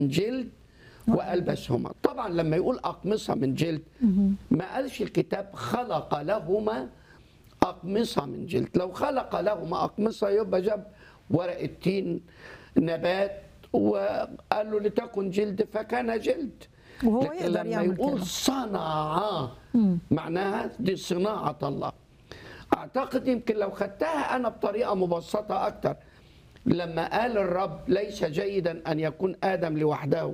جلد والبسهما طبعا لما يقول اقمصه من جلد ما قالش الكتاب خلق لهما اقمصه من جلد لو خلق لهما اقمصه يبقى جاب ورق التين نبات وقال له لتكن جلد فكان جلد وهو لكن يقدر لما يعمل يقول كده. صنع معناها دي صناعه الله اعتقد يمكن لو خدتها انا بطريقه مبسطه اكتر لما قال الرب ليس جيدا ان يكون ادم لوحده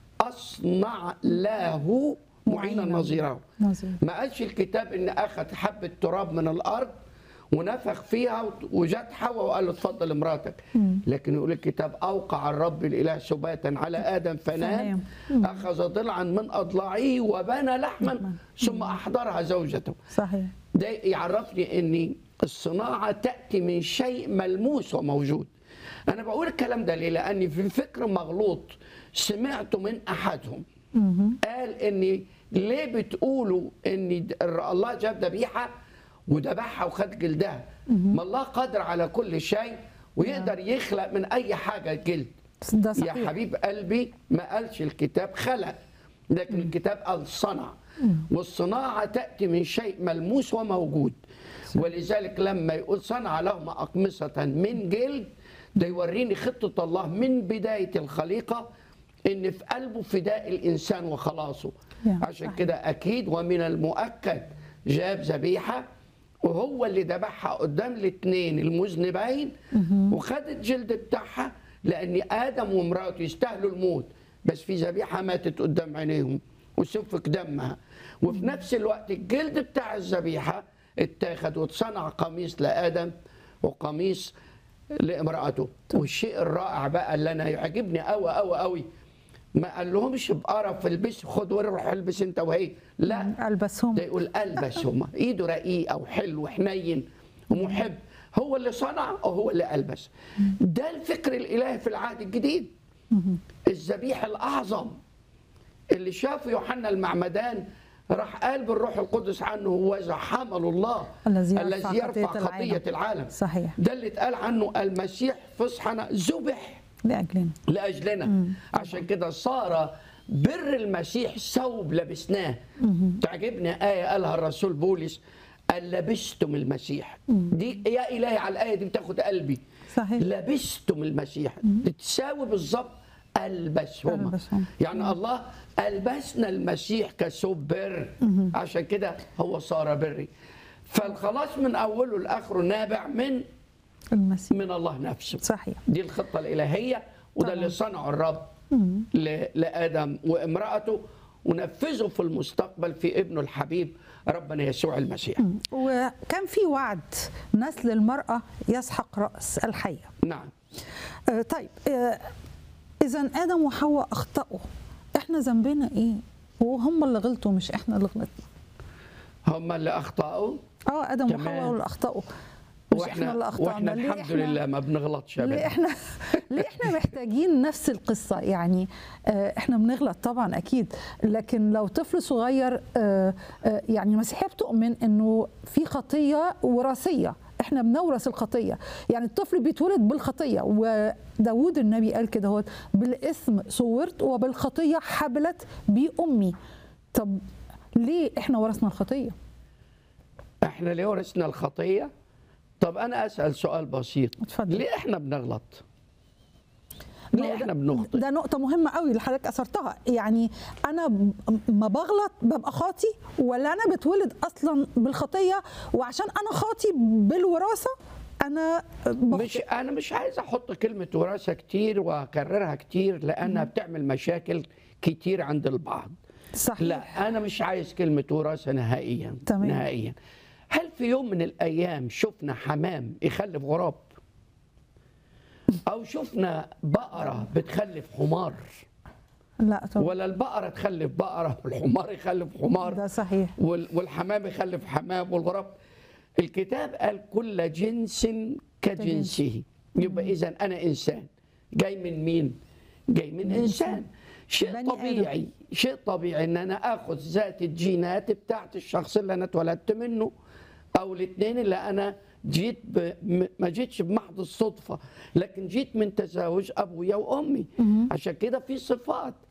اصنع له معينا معينا. نظيره نظير. ما قالش الكتاب ان اخذ حبه تراب من الارض ونفخ فيها وجت حواء وقال له اتفضل امراتك لكن يقول الكتاب اوقع الرب الاله سباتا على ادم فنام اخذ ضلعا من اضلاعه وبنى لحما ثم احضرها زوجته صحيح ده يعرفني ان الصناعه تاتي من شيء ملموس وموجود انا بقول الكلام ده ليه لاني في فكر مغلوط سمعته من احدهم قال ان ليه بتقولوا ان د- الله جاب ذبيحه وذبحها وخد جلدها ما الله قادر على كل شيء ويقدر يخلق من اي حاجه جلد ده يا صحيح حبيب قلبي ما قالش الكتاب خلق لكن الكتاب قال صنع والصناعة تأتي من شيء ملموس وموجود ولذلك لما يقول صنع لهم أقمصة من جلد ده يوريني خطة الله من بداية الخليقة إن في قلبه فداء الإنسان وخلاصه يا عشان صحيح. كده أكيد ومن المؤكد جاب ذبيحة وهو اللي ذبحها قدام الاثنين المذنبين وخد الجلد بتاعها لان ادم ومراته يستاهلوا الموت بس في ذبيحه ماتت قدام عينيهم وسفك دمها وفي نفس الوقت الجلد بتاع الذبيحه اتاخد واتصنع قميص لادم وقميص لامراته والشيء الرائع بقى اللي انا يعجبني قوي قوي قوي ما قال لهمش بقرف البس خد وروح البس انت وهي لا البسهم ده يقول البسهما ايده رقيقه وحلو وحنين ومحب هو اللي صنع وهو اللي البس ده الفكر الالهي في العهد الجديد الذبيح الاعظم اللي شافه يوحنا المعمدان راح قال بالروح القدس عنه هو ذا حمل الله الذي يرفع الذي يرفع خطية العالم. خطيه العالم صحيح ده اللي اتقال عنه المسيح فصحنا ذبح لاجلنا لاجلنا عشان كده صار بر المسيح ثوب لبسناه تعجبني ايه قالها الرسول بولس قال لبستم المسيح دي يا الهي على الايه دي بتاخد قلبي صحيح. لبستم المسيح بتساوي بالظبط البسهما ألبسهما. يعني الله البسنا المسيح كثوب بر عشان كده هو صار بري فالخلاص من اوله لاخره نابع من المسيح من الله نفسه صحيح دي الخطة الإلهية وده طبعاً. اللي صنعه الرب ل- لآدم وامرأته ونفذه في المستقبل في ابنه الحبيب ربنا يسوع المسيح وكان في وعد نسل المرأة يسحق رأس الحية نعم آه، طيب إذا آدم وحواء أخطأوا إحنا ذنبنا إيه؟ وهم اللي غلطوا مش إحنا اللي غلطنا هم اللي أخطأوا اه ادم تمام. وحواء اللي اخطاوا مش احنا اللي اخطانا وإحنا ليه الحمد إحنا- لله ما بنغلطش ليه أبدا احنا ليه احنا محتاجين نفس القصه يعني آه، احنا بنغلط طبعا اكيد لكن لو طفل صغير آه، آه، يعني المسيحيه بتؤمن انه في خطيه وراثيه احنا بنورث الخطيه يعني الطفل بيتولد بالخطيه وداود النبي قال كده هو بالاثم صورت وبالخطيه حبلت بي امي طب ليه احنا ورثنا الخطيه إحنا ليه ورثنا الخطية طب أنا أسأل سؤال بسيط اتفضل. ليه إحنا بنغلط ما ليه هو إحنا ده- بنخطئ ده نقطة مهمة قوي اللي حضرتك أثرتها يعني أنا ب- ما بغلط ببقى خاطي ولا أنا بتولد أصلا بالخطية وعشان أنا خاطي بالوراثة أنا بخطئ. مش انا مش عايز احط كلمه وراثه كتير واكررها كتير لانها بتعمل مشاكل كتير عند البعض صحيح لا انا مش عايز كلمه وراثه نهائيا تمام. نهائيا هل في يوم من الايام شفنا حمام يخلف غراب او شفنا بقره بتخلف حمار لا طبعا ولا البقره تخلف بقره والحمار يخلف حمار ده صحيح وال- والحمام يخلف حمام والغراب الكتاب قال كل جنس كجنسه يبقى اذا انا انسان جاي من مين جاي من انسان شيء بني طبيعي شيء طبيعي ان انا اخذ ذات الجينات بتاعت الشخص اللي انا اتولدت منه او الاثنين اللي انا جيت ب... م- ما جيتش بمحض الصدفه لكن جيت من تزاوج ابويا وامي عشان كده في صفات